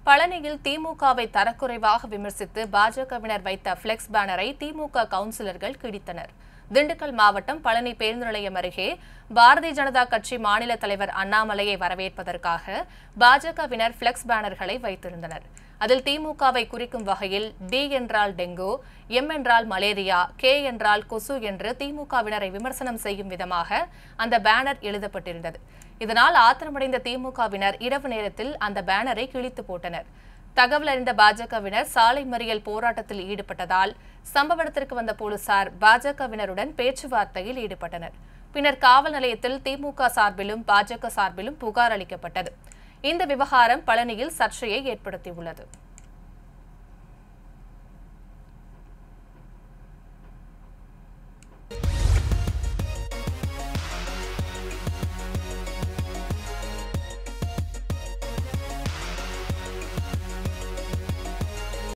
பழனியில் திமுகவை தரக்குறைவாக விமர்சித்து பாஜகவினர் வைத்த பிளெக்ஸ் பேனரை திமுக கவுன்சிலர்கள் கிழித்தனர் திண்டுக்கல் மாவட்டம் பழனி பேருந்து நிலையம் அருகே பாரதிய ஜனதா கட்சி மாநில தலைவர் அண்ணாமலையை வரவேற்பதற்காக பாஜகவினர் பிளெக்ஸ் பேனர்களை வைத்திருந்தனர் அதில் திமுகவை குறிக்கும் வகையில் டி என்றால் டெங்கு எம் என்றால் மலேரியா கே என்றால் கொசு என்று திமுகவினரை விமர்சனம் செய்யும் விதமாக அந்த பேனர் எழுதப்பட்டிருந்தது இதனால் ஆத்திரமடைந்த திமுகவினர் இரவு நேரத்தில் அந்த பேனரை கிழித்து போட்டனர் தகவல் அறிந்த பாஜகவினர் சாலை மறியல் போராட்டத்தில் ஈடுபட்டதால் சம்பவ இடத்திற்கு வந்த போலீசார் பாஜகவினருடன் பேச்சுவார்த்தையில் ஈடுபட்டனர் பின்னர் காவல் நிலையத்தில் திமுக சார்பிலும் பாஜக சார்பிலும் புகார் அளிக்கப்பட்டது இந்த விவகாரம் பழனியில் சர்ச்சையை ஏற்படுத்தியுள்ளது